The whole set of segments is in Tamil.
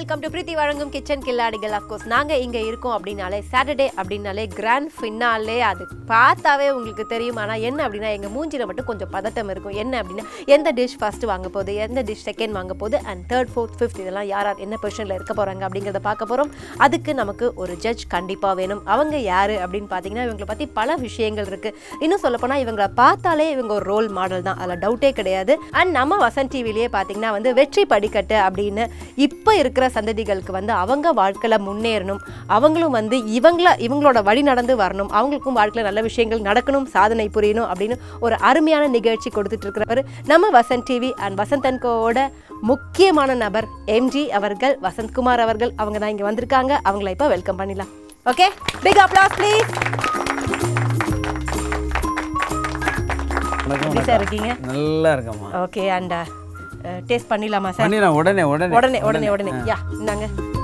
வெல்கம் டு பிரீத்தி வழங்கும் கிச்சன் கில்லாடிகள் அஃப்கோர்ஸ் நாங்கள் இங்கே இருக்கோம் அப்படின்னாலே சாட்டர்டே அப்படின்னாலே கிராண்ட் ஃபின்னாலே அது பார்த்தாவே உங்களுக்கு தெரியும் ஆனால் என்ன அப்படின்னா எங்கள் மூஞ்சில மட்டும் கொஞ்சம் பதட்டம் இருக்கும் என்ன அப்படின்னா எந்த டிஷ் ஃபர்ஸ்ட் வாங்க போகுது எந்த டிஷ் செகண்ட் வாங்க போகுது அண்ட் தேர்ட் ஃபோர்த் ஃபிஃப்த் இதெல்லாம் யார் யார் என்ன பொசிஷனில் இருக்க போகிறாங்க அப்படிங்கிறத பார்க்க போகிறோம் அதுக்கு நமக்கு ஒரு ஜட்ஜ் கண்டிப்பாக வேணும் அவங்க யார் அப்படின்னு பார்த்தீங்கன்னா இவங்களை பற்றி பல விஷயங்கள் இருக்குது இன்னும் சொல்லப்போனால் இவங்களை பார்த்தாலே இவங்க ஒரு ரோல் மாடல் தான் அதில் டவுட்டே கிடையாது அண்ட் நம்ம வசன் டிவிலேயே பார்த்தீங்கன்னா வந்து வெற்றி படிக்கட்டு அப்படின்னு இப்போ இருக்கிற சந்ததிகளுக்கு வந்து அவங்க வாழ்க்கையில் முன்னேறணும் அவங்களும் வந்து இவங்கள இவங்களோட வழி நடந்து வரணும் அவங்களுக்கும் வாழ்க்கையில் நல்ல விஷயங்கள் நடக்கணும் சாதனை புரியணும் அப்படின்னு ஒரு அருமையான நிகழ்ச்சி கொடுத்துட்டு இருக்கிறவர் நம்ம Vasanth TV and Vasanth and கோவோட முக்கியமான நபர் எம்ஜி அவர்கள் வசந்த்குமார் அவர்கள் அவங்க தான் இங்கே வந்திருக்காங்க அவங்கள இப்போ வெல்கம் பண்ணிடலாம் ஓகே பிக் அப்ளாஸ் ப்ளீஸ் வணக்கம் எப்படி சார் இருக்கீங்க நல்லா இருக்கம்மா ஓகே அண்ட் டேஸ்ட் பண்ணிடலாமா சார் பண்ணிடலாம் உடனே உடனே உடனே உடனே உடனே யா இந்தாங்க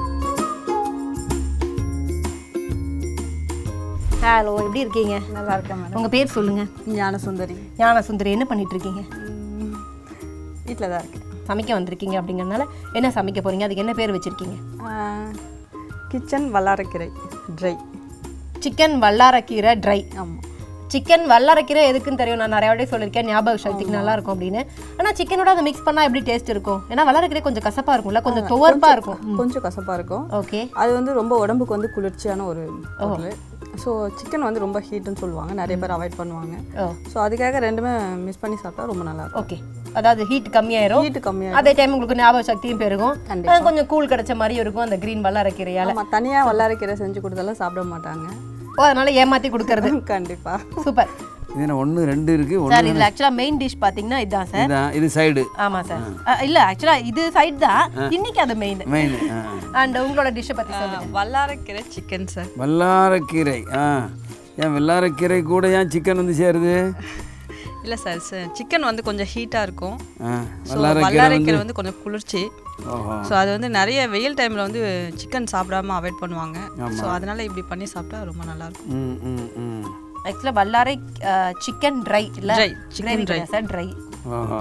ஹலோ எப்படி இருக்கீங்க நல்லா இருக்கேன் மேடம் உங்க பேர் சொல்லுங்க ஞான சுந்தரி ஞான சுந்தரி என்ன பண்ணிட்டு இருக்கீங்க வீட்டில் தான் இருக்கேன் சமைக்க வந்திருக்கீங்க அப்படிங்கறதுனால என்ன சமைக்க போறீங்க அதுக்கு என்ன பேர் வச்சிருக்கீங்க கிச்சன் வல்லாரக்கீரை ட்ரை சிக்கன் வல்லாரக்கீரை ட்ரை ஆமாம் சிக்கன் வல்லாரக்கீரை எதுக்குன்னு தெரியும் நான் நிறைய வாட்டி சொல்லியிருக்கேன் ஞாபக சக்திக்கு நல்லா இருக்கும் அப்படின்னு ஆனா சிக்கனோட அதை மிக்ஸ் பண்ணா எப்படி டேஸ்ட் இருக்கும் ஏன்னா வல்லாரக்கீரை கொஞ்சம் கசப்பா இருக்கும்ல கொஞ்சம் துவர்ப்பா இருக்கும் கொஞ்சம் கசப்பாக இருக்கும் ஓகே அது வந்து ரொம்ப உடம்புக்கு வந்து குளிர்ச்சியான ஒரு பொருள் ஸோ சிக்கன் வந்து ரொம்ப ஹீட்டுன்னு சொல்லுவாங்க நிறைய பேர் அவாய்ட் பண்ணுவாங்க ஓ ஸோ அதுக்காக ரெண்டுமே மிஸ் பண்ணி சாப்பிட்டா ரொம்ப நல்லா இருக்கும் ஓகே அதாவது ஹீட் கம்மியாயிரும் ஹீட்டு கம்மியாக அதே டைம் உங்களுக்கு ஞாபக சக்தியும் பெருகும் கண்டிப்பா. அஹ் கொஞ்சம் கூழ் கிடைச்ச மாதிரி இருக்கும் அந்த கிரீன் வல்லாரக்கீரையால ஆமாம் தனியாக வல்லாரக்கீரை செஞ்சு கொடுத்தாலும் சாப்பிட மாட்டாங்க ஓ அதனால ஏமாத்தி கொடுக்கறது கண்டிப்பாக சூப்பர் இது என்ன ஒன்று ரெண்டு இருக்கு ஒன்று சார் இதுல ஆக்சுவலா மெயின் டிஷ் பாத்தீங்கன்னா இதுதான் சார் இதான் இது சைடு ஆமா சார் அஹ் இல்ல ஆக்சுவலா இது சைடு தான் இன்னைக்கு அது மெயின் மெயின் அண்ட் உங்களோட டிஷ்ஷை பத்தி சொல்லுங்க வல்லாரக்கீரை சிக்கன் சார் வல்லாரக்கீரை ஆ ஏன் வெள்ளாரக்கீரை கூட ஏன் சிக்கன் வந்து சேருது இல்லை சார் சிக்கன் வந்து கொஞ்சம் ஹீட்டாக இருக்கும் ஆ ஸோ வல்லாரக்கீரை வல்லாரைக்கீரை வந்து கொஞ்சம் குளிர்ச்சி ஓஹோ ஸோ அது வந்து நிறைய வெயில் டைமில் வந்து சிக்கன் சாப்பிடாம அவாய்ட் பண்ணுவாங்க ஸோ அதனால இப்படி பண்ணி சாப்பிட்டா ரொம்ப நல்லா இருக்கும் ம் ம் ம் ஆக்சுவலா வல்லாரை சிக்கன் ட்ரை இல்ல Dry, chicken dry. Sir dry ஓஹோ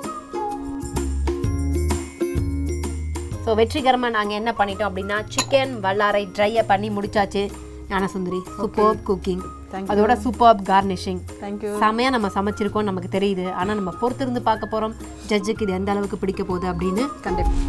ஸோ வெற்றிகரமாக நாங்கள் என்ன பண்ணிட்டோம் அப்படின்னா சிக்கன் வல்லாரை ட்ரையை பண்ணி முடிச்சாச்சு ஞானசுந்தரி சூப்பர் குக்கிங் அதோட சூப்பர் கார்னிஷிங் தேங்க்யூ செமையாக நம்ம சமைச்சிருக்கோம் நமக்கு தெரியுது ஆனால் நம்ம பொறுத்திருந்து பார்க்க போகிறோம் ஜட்ஜுக்கு இது எந்த அளவுக்கு பிடிக்க போகுது அப்படின்னு கண்டிப்பாக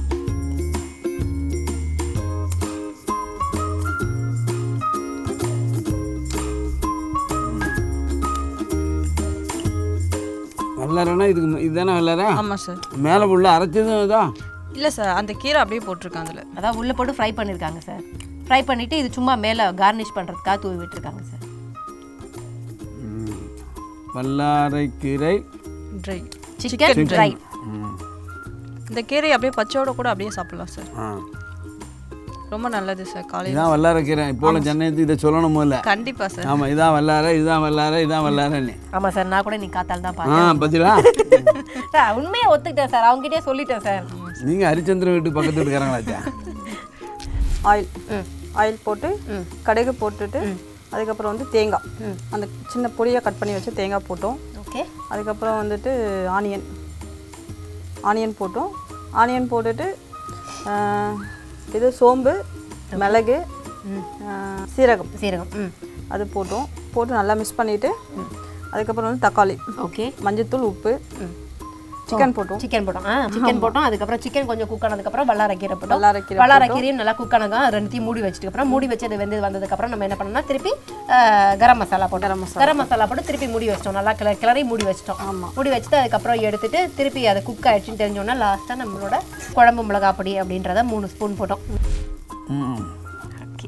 வல்லாரன்னா இதுக்கு இதுதானே வல்லாரா ஆமாம் சார் மேலே உள்ள அரைச்சதும் இதான் இல்லை சார் அந்த கீரை அப்படியே போட்டிருக்கேன் அதில் அதான் உள்ளே போட்டு ஃப்ரை பண்ணியிருக்காங்க சார் ஃப்ரை பண்ணிவிட்டு இது சும்மா மேலே கார்னிஷ் பண்ணுறதுக்காக தூவி விட்டுருக்காங்க சார் ம். வல்லாரைக்கீரை ட்ரை சிக்கன் ட்ரை ம் இந்த கீரை அப்படியே பச்சையோட கூட அப்படியே சாப்பிடலாம் சார் ஆ ரொம்ப நல்லது சார் காலையில் இதான் வல்லாரக்கீரை இப்போ உள்ள சென்னையத்து இதை சொல்லணும் போல கண்டிப்பாக சார் ஆமாம் இதான் வல்லார இதுதான் வல்லார இதான் வல்லாரன்னு ஆமாம் சார் நான் கூட நீ காத்தால் தான் ஆ பார்த்தேன் பத்திலா சார் உண்மையை ஒத்துக்கிட்டேன் சார் அவங்ககிட்டயே சொல்லிட்டேன் சார் நீங்கள் ஹரிச்சந்திரன் வீட்டு பக்கத்து வீட்டுக்காரங்களாச்சா ஆயில் ஆயில் போட்டு கடுகு போட்டுட்டு அதுக்கப்புறம் வந்து தேங்காய் அந்த சின்ன பொடியாக கட் பண்ணி வச்சு தேங்காய் போட்டோம் ஓகே அதுக்கப்புறம் வந்துட்டு ஆனியன் ஆனியன் போட்டோம் ஆனியன் போட்டுட்டு ஆஹ், இது சோம்பு மிளகு ஆஹ், சீரகம் சீரகம் ம் அது போட்டோம் போட்டு நல்லா மிக்ஸ் பண்ணிவிட்டு அதுக்கப்புறம் வந்து தக்காளி ஓகே மஞ்சத்தூள் உப்பு சிக்கன் போட்டோம் சிக்கன் போட்டோம் ஆ சிக்கன் போட்டோம் அதுக்கப்புறம் சிக்கன் கொஞ்சம் குக் ஆனதுக்கப்புறம் வல்லாரக்கீரை போட்டோம் வல்லாரைக்கீரை வல்லாரக்கீரையும் நல்லா குக் ஆனதா ரெண்டுத்தையும் மூடி வச்சுட்டு அப்புறம் மூடி வச்சு அது வெந்து வந்ததுக்கப்புறம் நம்ம என்ன பண்ணோம்னா திருப்பி ஆ, கரம் மசாலா போட்டோம் கரம் மசாலா கரம் மசாலா போட்டு திருப்பி மூடி வச்சிட்டோம் நல்லா கிள கிளறி மூடி வச்சிட்டோம் ஆமாம் மூடி வச்சுட்டு அதுக்கப்புறம் எடுத்துட்டு திருப்பி அதை குக் ஆயிடுச்சுன்னு தெரிஞ்சோன்னா லாஸ்ட்டாக நம்மளோட குழம்பு மிளகா பொடி அப்படின்றத மூணு ஸ்பூன் போட்டோம் ம் ஓகே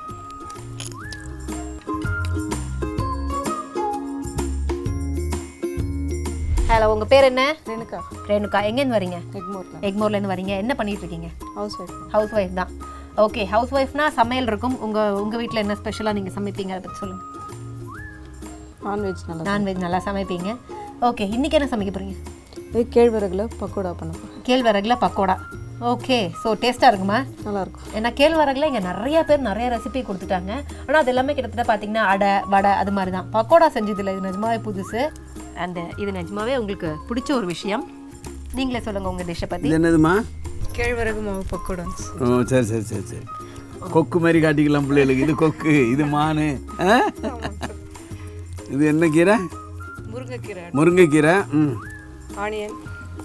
ஹலோ உங்கள் பேர் என்ன ரேணுக்கா ரேணுகா எங்கேருந்து வரீங்க எக்மோரில் எக்மோர்லேருந்து வரீங்க என்ன பண்ணிட்டு இருக்கீங்க ஹவுஸ் ஒய்ஃப் ஹவுஸ் ஒய்ஃப் தான் ஓகே ஹவுஸ் ஒய்ஃப்னா சமையல் இருக்கும் உங்கள் உங்கள் வீட்டில் என்ன ஸ்பெஷலாக நீங்கள் சமைப்பீங்க அதை பற்றி சொல்லுங்கள் நான்வெஜ் நல்லா நான்வெஜ் நல்லா சமைப்பீங்க ஓகே இன்றைக்கி என்ன சமைக்க போகிறீங்க இது கேழ்வரகுல பக்கோடா பண்ண போகிறேன் கேழ்வரகுல பக்கோடா ஓகே ஸோ டேஸ்ட்டாக இருக்குமா நல்லாயிருக்கும் ஏன்னா கேழ்வரகுல இங்கே நிறைய பேர் நிறைய ரெசிபி கொடுத்துட்டாங்க ஆனால் அது எல்லாமே கிட்டத்தட்ட பார்த்தீங்கன்னா அடை வடை அது மாதிரி தான் பக்கோடா செஞ்சதில்லை இது நிஜமாவே புதுசு அண்ட் இது நிஜமாவே உங்களுக்கு பிடிச்ச ஒரு விஷயம் நீங்களே சொல்லுங்கள் உங்கள் டிஷ்ஷை பற்றி இது என்னதுமா கேழ்வரகு மாவு பக்கோடாங்க சார் ஓ சரி சரி சரி சரி கொக்கு மாதிரி காட்டிக்கலாம் பிள்ளைகளுக்கு இது கொக்கு இது மானு ஆ? இது என்ன கீரை முருங்கைக்கீரை முருங்கைக்கீரை ம் ஆனியன்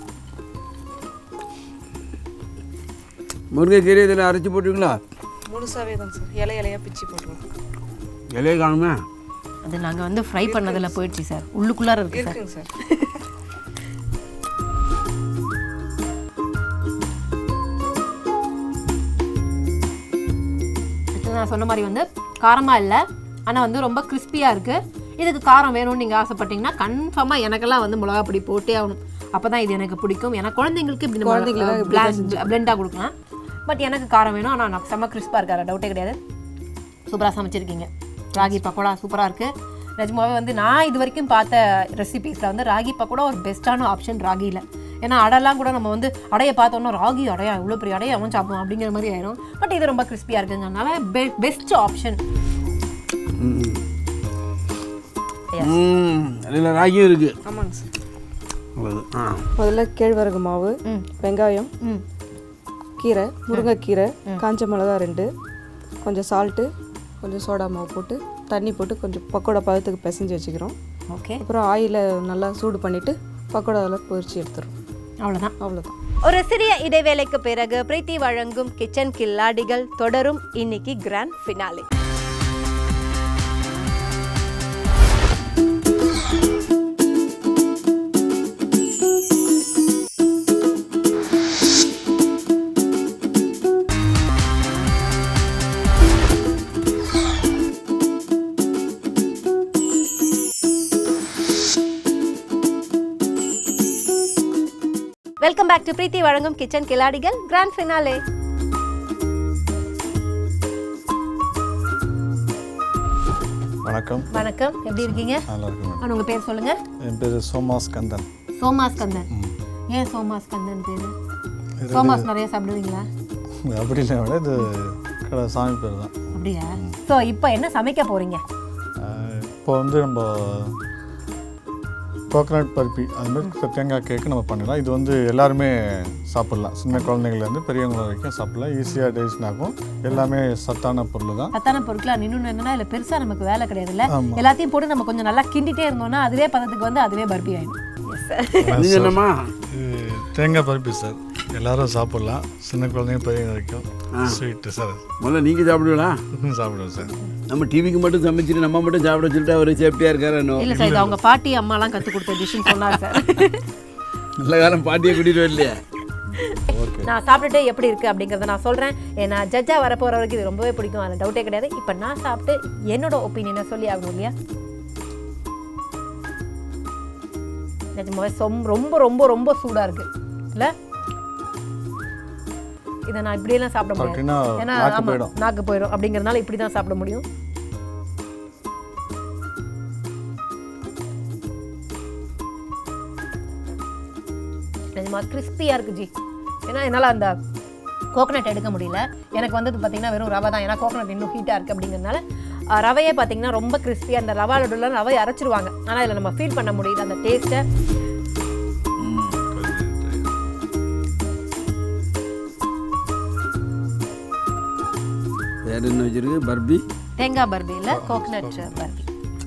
முருங்கைக்கீரை இதில் அரைச்சி போட்டுங்களா முழுசாவே தான் சார் இலை இலையாக பிச்சு போட்டுருவோம் இலையே காணுமே அது நாங்க வந்து ஃப்ரை பண்ணதுல போயிடுச்சு சார் உள்ளுக்குள்ளார இருக்கு சார் இருக்குங்க சார் Actually நான் சொன்ன மாதிரி வந்து காரமா இல்லை ஆனா வந்து ரொம்ப கிறிஸ்பியா இருக்கு இதுக்கு காரம் வேணும்னு நீங்க ஆசைப்பட்டீங்கன்னா கன்ஃபார்மா எனக்கெல்லாம் வந்து மிளகா பொடி போட்டே ஆகணும் அப்பதான் இது எனக்கு பிடிக்கும் ஏன்னா குழந்தைங்களுக்கு இப்படி நம்ம பிளெண்டாக கொடுக்கலாம் பட் எனக்கு காரம் வேணும் ஆனால் நான் செம்ம கிறிஸ்பாக இருக்காரு டவுட்டே கிடையாது சூப்பராக சமைச்சிருக்கீங்க ராகி பக்கோடா சூப்பராக இருக்குது நிஜமாவே வந்து நான் இது வரைக்கும் பார்த்த ரெசிபீஸில் வந்து ராகி பக்கோடா ஒரு பெஸ்ட்டான ஆப்ஷன் ராகியில் ஏன்னா அடைலாம் கூட நம்ம வந்து அடையை பார்த்தோன்னா ராகி அடையா இவ்வளோ பெரிய அடையை அவன் சாப்பிடுவோம் அப்படிங்கிற மாதிரி ஆயிரும் பட் இது ரொம்ப கிறிஸ்பியாக இருக்குங்கிறதுனால பெ பெஸ்ட் ஆப்ஷன் ம் ம் அதில் ராகியும் இருக்குது ஆமாங்க சார் அவ்வளவு ஆ முதல்ல கேழ்வரகு மாவு ம். வெங்காயம் ம் கீரை முருங்கைக்கீரை காஞ்ச மிளகா ரெண்டு கொஞ்சம் சால்ட்டு கொஞ்சம் சோடா மாவு போட்டு தண்ணி போட்டு கொஞ்சம் பக்கோடா பதத்துக்கு பிசைஞ்சு வச்சுக்கிறோம் ஓகே அப்புறம் ஆயிலை நல்லா சூடு பண்ணிவிட்டு பக்கோடா அதில் பொரிச்சு எடுத்துரும் அவ்வளோதான் அவ்வளோதான் ஒரு சிறிய இடைவேளைக்கு பிறகு பிரீத்தி வழங்கும் கிச்சன் கில்லாடிகள் தொடரும் இன்னைக்கு grand finale welcome back to Preethi வழங்கும் கிச்சன் கில்லாடிகள் கிராண்ட் ஃபினாலே வணக்கம் வணக்கம் எப்படி இருக்கீங்க நல்லா இருக்கு மேடம் அண்ணா, உங்க பேர் சொல்லுங்க என் பேர் சோமாஸ் கந்தன் சோமாஸ் கந்தன் ஏன் சோமாஸ் கந்தன் பேரு சோமாஸ் நிறைய சாப்பிடுவீங்களா அப்படி இல்லை மேடம் இது கடை சாமி பேர் தான் அப்படியா ஸோ இப்போ என்ன சமைக்க போறீங்க அஹ் இப்போ வந்து நம்ம கோகனட் பருப்பி அது மாதிரி தேங்காய் கேக்கு நம்ம பண்ணலாம் இது வந்து எல்லாருமே சாப்பிட்லாம் சின்ன குழந்தைங்கள்லேருந்து பெரியவங்க வரைக்கும் சாப்பிட்லாம் ஈஸியாக டைஜஷன் ஆகும் எல்லாமே சத்தான பொருள் தான் சத்தான பொருட்களா இன்னொன்று என்னன்னா இல்லை பெருசா நமக்கு வேலை கிடையாதுல்ல ஆமா. எல்லாத்தையும் போட்டு நம்ம கொஞ்சம் நல்லா கிண்டிட்டே இருந்தோம்னா அதுவே பதத்துக்கு வந்து அதுவே பர்பி ஆயிடும் நீங்க என்னம்மா இது தேங்காய் பருப்பி சார் எல்லாரும் சாப்பிட்லாம் சின்ன குழந்தைங்க பெரியவங்க வரைக்கும் ஸ்வீட்டு சார் முதல்ல நீங்கள் சாப்பிடுவீங்களா சாப்பிடுவோம் சார் நம்ம டிவிக்கு மட்டும் சமைச்சிட்டு நம்ம மட்டும் சாப்பிட சொல்லிட்டு அவர் சேஃப்டியாக இருக்காரு இன்னும் இல்ல சார் இது அவங்க பாட்டி அம்மாலாம் கத்து கொடுத்த டிஷ்னு சொன்னார் சார் நல்ல காலம் பாட்டியை கூட்டிகிட்டு வரலையே நான் சாப்பிட்டுட்டு எப்படி இருக்கு அப்படிங்கறத நான் சொல்றேன் ஏன்னா ஜட்ஜா வர போறவருக்கு இது ரொம்பவே பிடிக்கும் அதில் டவுட்டே கிடையாது இப்போ நான் சாப்பிட்டு என்னோட ஒப்பீனியனை சொல்லி ஆகணும் இல்லையா நிஜமாவே சொம் ரொம்ப ரொம்ப ரொம்ப சூடா இருக்கு இல்ல இதை நான் இப்படியெல்லாம் சாப்பிட முடியாது சாப்பிட்டீங்கன்னா ஏன்னா நாக்கு ஆமா, போயிடும். நாக்கு போயிடும் அப்படிங்கறதுனால இப்படி தான் சாப்பிட முடியும் நிஜமா கிறிஸ்பியாக இருக்கு ஜி ஏன்னா என்னால் அந்த கோகனட் எடுக்க முடியல எனக்கு வந்தது பார்த்தீங்கன்னா வெறும் ரவை தான் ஏன்னா கோகனட் இன்னும் ஹீட்டாக இருக்குது அப்படிங்கிறதுனால அஹ், ரவையே பார்த்தீங்கன்னா ரொம்ப கிறிஸ்பியாக அந்த ரவா லட்டுலாம் ரவை அரைச்சிருவாங்க ஆனால் இதில் நம்ம ஃபீல் பண்ண முடியுது அந்த டேஸ்ட்டை வேறு என்ன வச்சிருக்கு பர்பி தேங்காய் பர்பி இல்லை கோகனட் பர்பி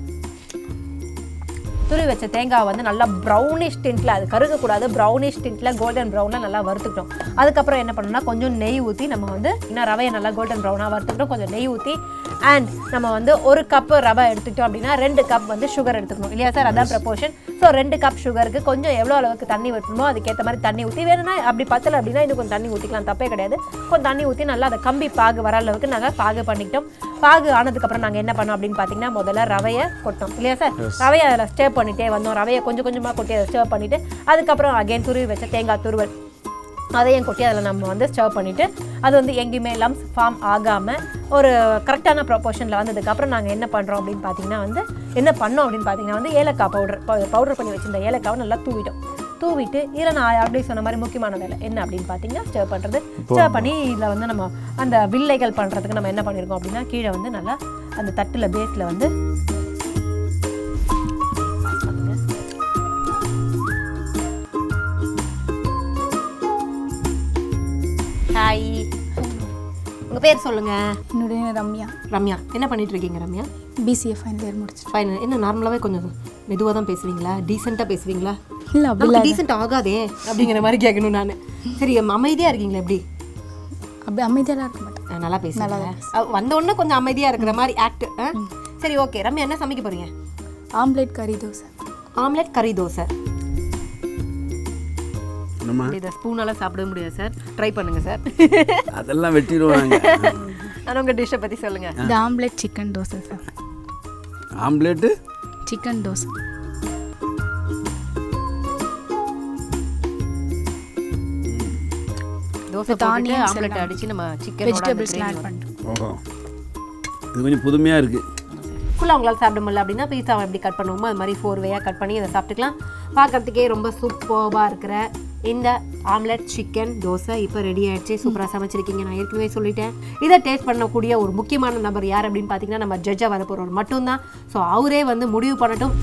துருவி வச்ச தேங்காய் வந்து நல்லா ப்ரௌனிஷ் டிண்ட்டில் அது கருகக்கூடாது ப்ரௌனிஷ் டிண்ட்டில் கோல்டன் ப்ரௌனில் நல்லா வறுத்துக்கிட்டோம் அதுக்கப்புறம் என்ன பண்ணணும்னா கொஞ்சம் நெய் ஊற்றி நம்ம வந்து இன்னும் ரவையை நல்லா கோல்டன் ப்ரௌனாக வறுத்துக்கிட்டோம் கொஞ்சம் நெய் ஊற்றி அண்ட் நம்ம வந்து ஒரு கப் ரவை எடுத்துக்கிட்டோம் அப்படின்னா ரெண்டு கப் வந்து சுகர் எடுத்துக்கணும் இல்லையா சார் அதான் ப்ரப்போர்ஷன் ஸோ ரெண்டு கப் சுகருக்கு கொஞ்சம் எவ்வளோ அளவுக்கு தண்ணி ஊற்றணுமோ அதுக்கேற்ற மாதிரி தண்ணி ஊற்றி வேணும்னா அப்படி பத்தலை அப்படின்னா இன்னும் கொஞ்சம் தண்ணி ஊற்றிக்கலாம் தப்பே கிடையாது கொஞ்சம் தண்ணி ஊற்றி நல்லா அதை கம்பி பாகு வர அளவுக்கு நாங்கள் பாகு பண்ணிக்கிட்டோம் பாகு ஆனதுக்கப்புறம் நாங்கள் என்ன பண்ணோம் அப்படின்னு பார்த்தீங்கன்னா முதல்ல ரவையை கொட்டோம் இல்லையா சார் ரவையை அதில் ஸ்டே பண்ணிட்டே வந்தோம் ரவையை கொஞ்சம் கொஞ்சமாக கொட்டி அதை ஸ்டே பண்ணிவிட்டு அதுக்கப்புறம் அகைன் துருவி வச்ச தேங்காய் துருவல் அதையும் கொட்டி அதில் நம்ம வந்து ஸ்டவ் பண்ணிவிட்டு அது வந்து எங்கேயுமே லம்ஸ் ஃபார்ம் ஆகாமல் ஒரு கரெக்டான ப்ரொபோர்ஷனில் வந்ததுக்கப்புறம் நாங்கள் என்ன பண்ணுறோம் அப்படின்னு பார்த்தீங்கன்னா வந்து என்ன பண்ணோம் அப்படின்னு பார்த்தீங்கன்னா வந்து ஏலக்காய் பவுடர் பவுடர் பண்ணி வச்சிருந்த ஏலக்காவை நல்லா தூவிட்டோம் தூவிட்டு இதில் நான் ஆல்ரெடி சொன்ன மாதிரி முக்கியமான வேலை என்ன அப்படின்னு பார்த்தீங்கன்னா ஸ்டவ் பண்ணுறது ஸ்டவ் பண்ணி இதில் வந்து நம்ம அந்த வில்லைகள் பண்ணுறதுக்கு நம்ம என்ன பண்ணியிருக்கோம் அப்படின்னா கீழே வந்து நல்லா அந்த தட்டில் பேஸில் வந்து பேர் சொல்லுங்க என்னுடைய ரம்யா ரம்யா என்ன பண்ணிட்டு இருக்கீங்க ரம்யா பிசிஏ ஃபைனல் இயர் முடிச்சிட்டு ஃபைனல் என்ன நார்மலாகவே கொஞ்சம் மெதுவாக தான் பேசுவீங்களா டீசெண்டாக பேசுவீங்களா இல்லை அப்படி நமக்கு டீசெண்ட் ஆகாதே அப்படிங்கிற மாதிரி கேட்கணும் நான் சரி அமைதியாக இருக்கீங்களா எப்படி அப்படி அமைதியெல்லாம் இருக்க மாட்டேன் அஹ் நல்லா பேசுறேன் வந்த உடனே கொஞ்சம் அமைதியாக இருக்கிற மாதிரி ஆக்ட் சரி ஓகே ரம்யா என்ன சமைக்க போறீங்க ஆம்லேட் கறி தோசை ஆம்லெட் கறி தோசை என்னம்மா இதை ஸ்பூனால சாப்பிட முடியாது சார் ட்ரை பண்ணுங்க சார் அதெல்லாம் வெட்டிடுவாங்க ஆனால் உங்கள் டிஷ்ஷை பற்றி சொல்லுங்க இது omelette chicken dosa sir omelette chicken dosa dosa போட்டுட்டு ஆம்லெட் அடிச்சு நம்ம சிக்கன் வெஜிடபிள்ஸ்லாம் ஆட் பண்ணிட்டோம் ஓஹோ இது கொஞ்சம் புதுமையாக இருக்குது ஃபுல்லாக அவங்களால சாப்பிட முடியல அப்படின்னா பீஸாவை எப்படி கட் பண்ணுவோமோ அது மாதிரி ஃபோர் வேயாக கட் பண்ணி அதை சாப்பிட்டுக்கலாம் பார்க்கறதுக்கே ரொம்ப சூப்பர்பாக இருக்கிற இந்த ஆம்லெட் சிக்கன் தோசை இப்போ ரெடி ஆயிடுச்சு சூப்பராக சமைச்சிருக்கீங்க நான் ஏற்கனவே சொல்லிட்டேன் இதை டேஸ்ட் பண்ணக்கூடிய ஒரு முக்கியமான நபர் யார் அப்படின்னு பார்த்தீங்கன்னா நம்ம ஜட்ஜாக வர போகிறவர் மட்டும்தான் ஸோ அவரே வந்து முடிவு பண்ணட்டும்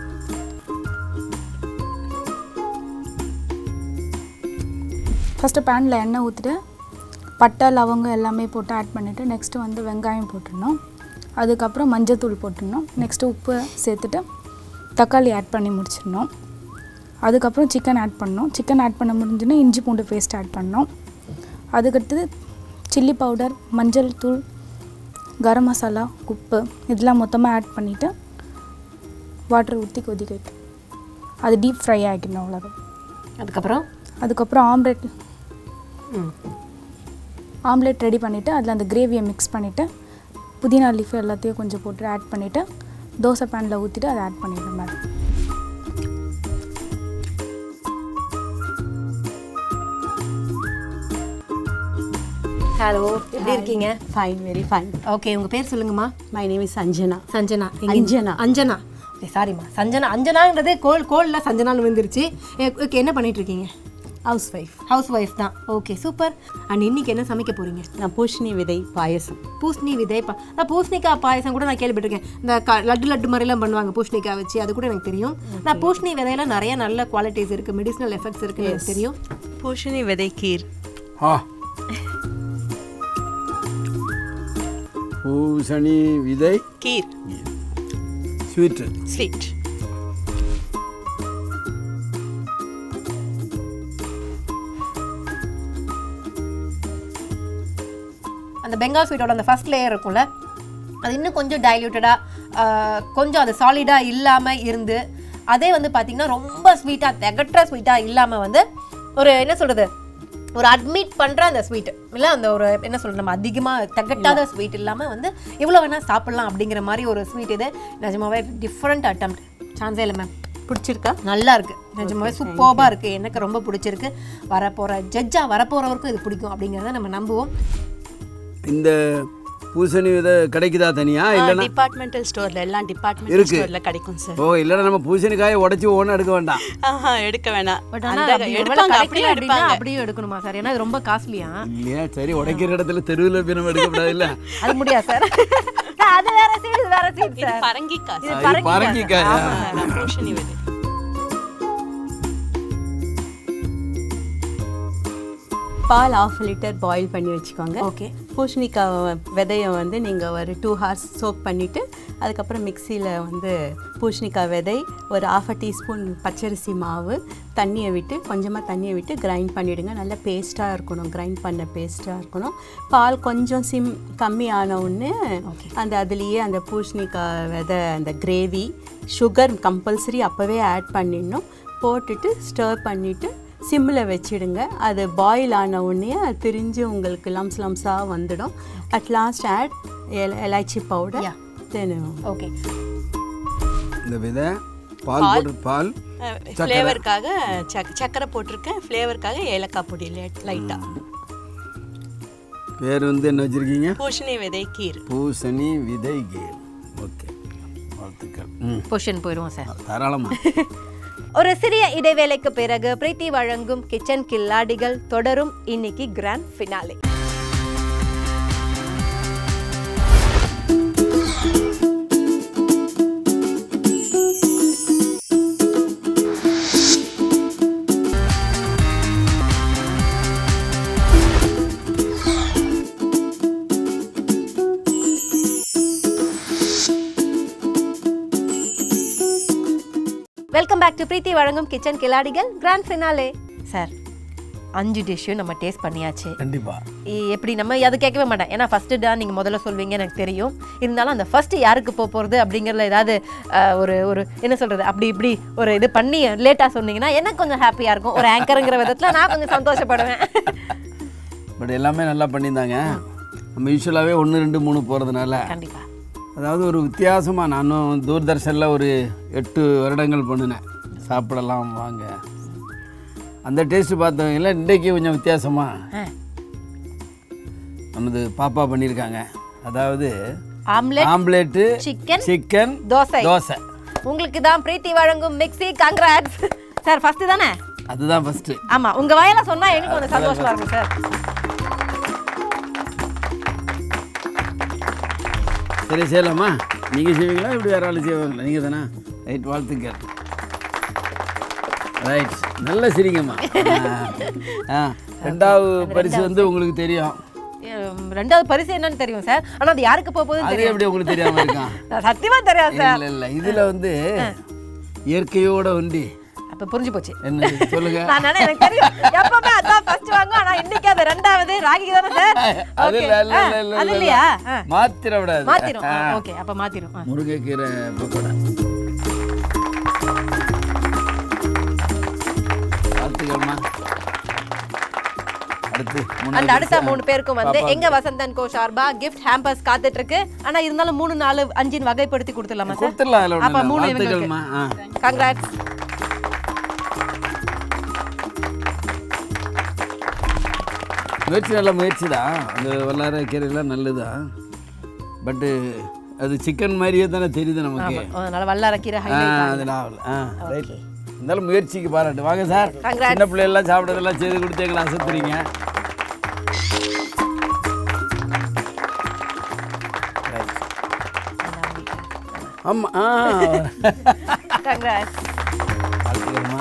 ஃபஸ்ட்டு பேனில் எண்ணெய் ஊற்றிட்டு பட்டை லவங்கம் எல்லாமே போட்டு ஆட் பண்ணிவிட்டு நெக்ஸ்ட்டு வந்து வெங்காயம் போட்டுடணும் அதுக்கப்புறம் மஞ்சத்தூள் போட்டுடணும் நெக்ஸ்ட்டு உப்பு சேர்த்துட்டு தக்காளி ஆட் பண்ணி முடிச்சிடணும் அதுக்கப்புறம் சிக்கன் ஆட் பண்ணணும் சிக்கன் ஆட் பண்ண முடிஞ்சுன்னா இஞ்சி பூண்டு பேஸ்ட் ஆட் பண்ணணும் அதுக்கடுத்தது சில்லி பவுடர் மஞ்சள் தூள் கரம் மசாலா உப்பு இதெல்லாம் மொத்தமாக ஆட் பண்ணிவிட்டு வாட்டர் ஊற்றி கொதிக்க வைக்கணும் அது டீப் ஃப்ரை ஆகிக்கணும் அவ்வளோதான் அதுக்கப்புறம் அதுக்கப்புறம் ஆம்லெட் ம் ஆம்லெட் ரெடி பண்ணிவிட்டு அதில் அந்த கிரேவியை மிக்ஸ் பண்ணிவிட்டு புதினா லீஃப் எல்லாத்தையும் கொஞ்சம் போட்டு ஆட் பண்ணிவிட்டு தோசை பேனில் ஊற்றிட்டு அதை ஆட் பண்ணிடுறேன் மேடம் ஹலோ எப்படி இருக்கீங்க Fine, very fine. ஓகே உங்கள் பேர் சொல்லுங்கம்மா My name is Anjana. Sanjana எங்க- அஞ்சனா. அஞ்சனா சாரிம்மா சஞ்சனா அஞ்சனாங்கிறது கோல் கோலில் சஞ்சனான்னு வந்துருச்சு ஓகே என்ன பண்ணிட்டு இருக்கீங்க Housewife. ஹவுஸ் ஒய்ஃப் தான் ஓகே சூப்பர் அண்ட் இன்னைக்கு என்ன சமைக்க போறீங்க நான் பூஷணி விதை பாயசம் பூசணி விதை பா நான் பூசணிக்காய் பாயசம் கூட நான் கேள்விப்பட்டிருக்கேன் இந்த க லட்டு லட்டு மாதிரிலாம் பண்ணுவாங்க பூசணிக்காய் வச்சு அது கூட எனக்கு தெரியும் நான் பூசணி விதையில நிறைய நல்ல குவாலிட்டிஸ் இருக்கு மெடிசனல் எஃபெக்ட்ஸ் இருக்குன்னு எனக்கு தெரியும் பூஷணி விதை கீர் ஆ பூசணி விதை கீர் ஸ்வீட்டு ஸ்வீட் அந்த பெங்கால் ஸ்வீட்டோட அந்த ஃபர்ஸ்ட் லேயர் இருக்கும்ல அது இன்னும் கொஞ்சம் டைல்யூட்டடாக கொஞ்சம் அது சாலிடாக இல்லாமல் இருந்து அதே வந்து பார்த்திங்கன்னா ரொம்ப ஸ்வீட்டாக திகட்டுற ஸ்வீட்டாக இல்லாமல் வந்து ஒரு என்ன சொல்கிறது ஒரு அட்மிட் பண்ணுற அந்த ஸ்வீட் இல்லை அந்த ஒரு என்ன சொல்கிறது நம்ம அதிகமாக திகட்டாத ஸ்வீட் இல்லாமல் வந்து இவ்வளோ வேணால் சாப்பிட்லாம் அப்படிங்கிற மாதிரி ஒரு ஸ்வீட் இது நிஜமாவே டிஃப்ரெண்ட் அட்டம் சான்ஸே இல்லை மேம் பிடிச்சிருக்கா நல்லா இருக்கு நிஜமாவே சூப்பர்பாக இருக்கு எனக்கு ரொம்ப பிடிச்சிருக்கு வரப்போகிற ஜட்ஜாக வரப்போகிறவருக்கும் இது பிடிக்கும் அப்படிங்கிறத நம்ம நம்புவோம் இந்த பூசணி விதை கிடைக்குதா தனியா இல்லைன்னா டிபார்ட்மெண்டல் ஸ்டோர்ல எல்லாம் டிபார்ட்மெண்டல் இருக்கு. ஸ்டோர்ல கிடைக்கும் சார் ஓ இல்லைன்னா நம்ம பூசணிக்காயை உடச்சி ஒன்றும் எடுக்க வேண்டாம் ஆஹா எடுக்க வேணாம் பட் அந்த ஆனால் எடுப்பாங்க அப்படியே எடுப்பாங்க அப்படியே எடுக்கணுமா சார் ஏன்னா இது ரொம்ப காஸ்ட்லியா இல்லையா சரி உடைக்கிற இடத்துல தெருவில் போய் நம்ம எடுக்கக்கூடாது இல்லை அது முடியாது சார் அது வேற சீட் இது வேற சீட் இது சார் பரங்கிக்காய் இது சார். இது பரங்கிக்காயா ஆமா, பூஷணி விதை பால் ஆஃப் லிட்டர் பாயில் பண்ணி வச்சுக்கோங்க ஓகே பூசணிக்காய் விதையை வந்து நீங்கள் ஒரு டூ ஹார்ஸ் சோக் பண்ணிவிட்டு அதுக்கப்புறம் மிக்சியில் வந்து பூசணிக்காய் விதை ஒரு ஆஃப் அ டீஸ்பூன் பச்சரிசி மாவு தண்ணியை விட்டு கொஞ்சமாக தண்ணியை விட்டு கிரைண்ட் பண்ணிவிடுங்க நல்லா பேஸ்ட்டாக இருக்கணும் கிரைண்ட் பண்ண பேஸ்ட்டாக இருக்கணும் பால் கொஞ்சம் சிம் கம்மி ஆன உடனே அந்த அதுலேயே அந்த பூசணிக்காய் விதை அந்த கிரேவி சுகர் கம்பல்சரி அப்போவே ஆட் பண்ணிடணும் போட்டுட்டு ஸ்டர் பண்ணிவிட்டு சிம்மில் வச்சிடுங்க அது பாயில் ஆன உடனே அது திரிஞ்சு உங்களுக்கு லம்ஸ் லம்ஸாக வந்துடும் அட் லாஸ்ட் ஆட் எலாய்ச்சி பவுடர் தென் ஓகே இந்த விதை பால் போட்டு பால் ஃப்ளேவருக்காக சக்கரை போட்டிருக்கேன் ஃப்ளேவருக்காக ஏலக்காய் பொடி லைட்டாக பேர் வந்து என்ன வச்சுருக்கீங்க பூஷணி விதை கீர் பூசணி விதை கேல் ஓகே வாழ்த்துக்கள் ம் பொஷன் போயிடுவோம் சார் தாராளமாக ஒரு சிறிய இடைவேளைக்கு பிறகு பிரீத்தி வழங்கும் கிச்சன் கில்லாடிகள் தொடரும் இன்னைக்கு grand finale welcome back to Preethi வழங்கும் கிச்சன் கிலாடிகள் கிராண்ட் ஃபினாலே சார் அஞ்சு டிஷ்ஷும் நம்ம டேஸ்ட் பண்ணியாச்சு கண்டிப்பா இ- எப்படி நம்ம அது கேட்கவே மாட்டேன் ஏன்னா ஃபர்ஸ்ட்டு தான் நீங்கள் முதல்ல சொல்வீங்க எனக்கு தெரியும் இருந்தாலும் அந்த ஃபர்ஸ்ட் யாருக்கு போக போகிறது அப்படிங்கிறதுல ஏதாவது அஹ், ஒரு ஒரு என்ன சொல்கிறது அப்படி இப்படி ஒரு இது பண்ணி லேட்டாக சொன்னீங்கன்னா எனக்கு கொஞ்சம் ஹாப்பியாக இருக்கும் ஒரு ஆங்கருங்கிற விதத்தில் நான் கொஞ்சம் சந்தோஷப்படுவேன் பட் எல்லாமே நல்லா பண்ணியிருந்தாங்க நம்ம யூஸ்வலாகவே ஒன்று ரெண்டு மூணு போகிறதுனால கண்டிப்பாக அதாவது ஒரு வித்தியாசமாக நானும் தூர்தர்ஷனில் ஒரு எட்டு வருடங்கள் பண்ணினேன் சாப்பிடலாம் வாங்க அந்த டேஸ்ட்டு பார்த்தவங்கள இன்றைக்கி கொஞ்சம் வித்தியாசமாக நமது பாப்பா பண்ணியிருக்காங்க அதாவது omelette omelette chicken chicken dosa dosa உங்களுக்கு தான் பிரீத்தி வழங்கும் மிக்ஸி கங்க்ராட்ஸ் சார் ஃபர்ஸ்ட் தானே அதுதான் ஃபஸ்ட்டு ஆமா உங்க வாயில சொன்னா எனக்கு கொஞ்சம் சந்தோஷமா இருக்கும் சார் சரி செய்யலாமா நீங்கள் செய்வீங்களா இப்படி வேற ஆள் செய்வாங்களா நீங்கள் தானே ரைட் வாழ்த்துக்கள் ரைட் நல்ல சிரிங்கம்மா ஆ, ஆ ரெண்டாவது பரிசு வந்து உங்களுக்கு தெரியும் உம், ரெண்டாவது பரிசு என்னன்னு தெரியும் சார் ஆனா அது யாருக்கு போக போகுதுன்னு அது தெரியும் எப்படி உங்களுக்கு தெரியாமல் இருக்கான் நான் சத்தியமா தெரியாது சார் இல்லை இல்லை இதில் வந்து இயற்கையோட ஒண்டி அப்ப புரிஞ்சு போச்சு என்ன சொல்லுங்க நான் நினை- எனக்கு தெரியும் எப்பவுமே அதான் ஃபர்ஸ்ட் வாங்கும் ஆனா இன்னைக்கு அது ரெண்டாவது ராகிக்கு தானே சார் அது Okay. இல்லை இல்லை ஆ, இல்லை இல்லை அது இல்லை இல்லையா ஆ, மாத்திர விடாது மாத்திரும் ஓகே அப்ப மாத்திரும் ஆ. முருங்கைக்கீரை பக்கோடா வாழ்த்துக்கள்மா அடுத்து மூணாவது அந்த அடுத்த பரிசு. மூணு பேருக்கும் வந்து பாப்பா. எங்க வசந்தன் கோ சார்பா கிஃப்ட் ஹேம்பர்ஸ் காத்துட்டு இருக்கு ஆனா இருந்தாலும் மூணு நாலு அஞ்சின் வகைப்படுத்தி கொடுத்துடலாமா சார் கொடுத்துடலாம் அதில் அப்ப ஒன்றும் மூணு வாழ்த்துக்கள்மா ஆ கங்க்ராட்ஸ் முயற்சி நல்ல முயற்சி தான் அந்த வல்லார கீரைலாம் நல்லதுதான் பட்டு அது சிக்கன் மாதிரியே தானே தெரியுது நமக்கு அதனால வல்லாரக்கீரை ஆ highlight அது நாவல் ஆ ரைட் இருந்தாலும் முயற்சிக்கு பாராட்டு வாங்க சார் Congrats. சின்ன பிள்ளைகள்லாம் சாப்பிட்றதெல்லாம் செய்து கொடுத்து எங்களை அசத்துறீங்க ஆமாம் ஆ கங்க்ராட்ஸ் வாழ்த்துக்கிறேம்மா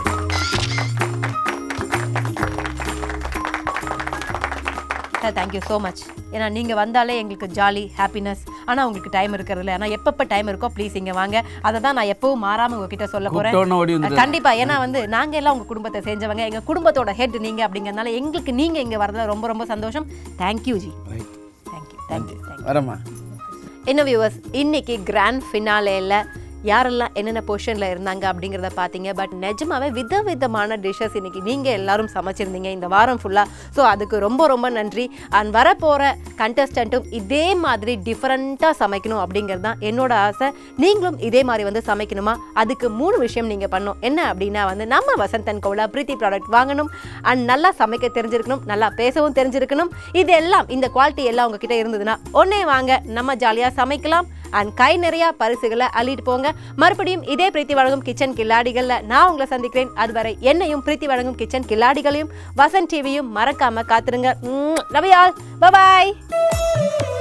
சார் தேங்க்யூ ஸோ மச் ஏன்னா நீங்கள் வந்தாலே எங்களுக்கு ஜாலி ஹாப்பினஸ் ஆனால் உங்களுக்கு டைம் இருக்கிறதில்ல ஆனால் எப்பப்போ டைம் இருக்கோ ப்ளீஸ் இங்கே வாங்க அதை தான் நான் எப்பவும் மாறாமல் உங்ககிட்ட சொல்ல போகிறேன் கூப்பிட்டோன்னே ஓடி வந்துடுறேன். கண்டிப்பா ஏன்னா வந்து நாங்க எல்லாம் உங்க குடும்பத்தை செஞ்சவங்க எங்க குடும்பத்தோட ஹெட் நீங்க அப்படிங்கறதுனால எங்களுக்கு நீங்க இங்க வரதுல ரொம்ப ரொம்ப சந்தோஷம் thank you ji right thank you thank you thank you வரேம்மா என்ன வியூவர்ஸ் இன்னைக்கு கிராண்ட் ஃபினாலேல யாரெல்லாம் என்னென்ன பொசிஷனில் இருந்தாங்க அப்படிங்கிறத பார்த்தீங்க பட் நிஜமாவே விதவிதமான டிஷ்ஷஸ் இன்னைக்கு நீங்கள் எல்லாரும் சமைச்சிருந்தீங்க இந்த வாரம் ஃபுல்லாக ஸோ அதுக்கு ரொம்ப ரொம்ப நன்றி அண்ட் வரப்போகிற கண்டஸ்டண்ட்டும் இதே மாதிரி டிஃப்ரெண்ட்டாக சமைக்கணும் அப்படிங்கிறது தான் என்னோட ஆசை நீங்களும் இதே மாதிரி வந்து சமைக்கணுமா அதுக்கு மூணு விஷயம் நீங்கள் பண்ணணும் என்ன அப்படின்னா வந்து நம்ம வசந்தன் கோலா பிரீத்தி ப்ராடக்ட் வாங்கணும் அண்ட் நல்லா சமைக்க தெரிஞ்சிருக்கணும் நல்லா பேசவும் தெரிஞ்சிருக்கணும் இது எல்லாம் இந்த குவாலிட்டி எல்லாம் உங்ககிட்ட இருந்ததுன்னா ஒன்னே வாங்க நம்ம ஜாலியாக சமைக்கலாம் அண்ட் கை நிறைய பரிசுகளை அள்ளிட்டு போங்க மறுபடியும் இதே பிரீத்தி வழங்கும் கிச்சன் கில்லாடிகள்ல நான் உங்களை சந்திக்கிறேன் அதுவரை என்னையும் பிரீத்தி வழங்கும் கிச்சன் கில்லாடிகளையும் வசன் டிவியும் மறக்காம காத்துருங்க லவ் யூ ஆல் பை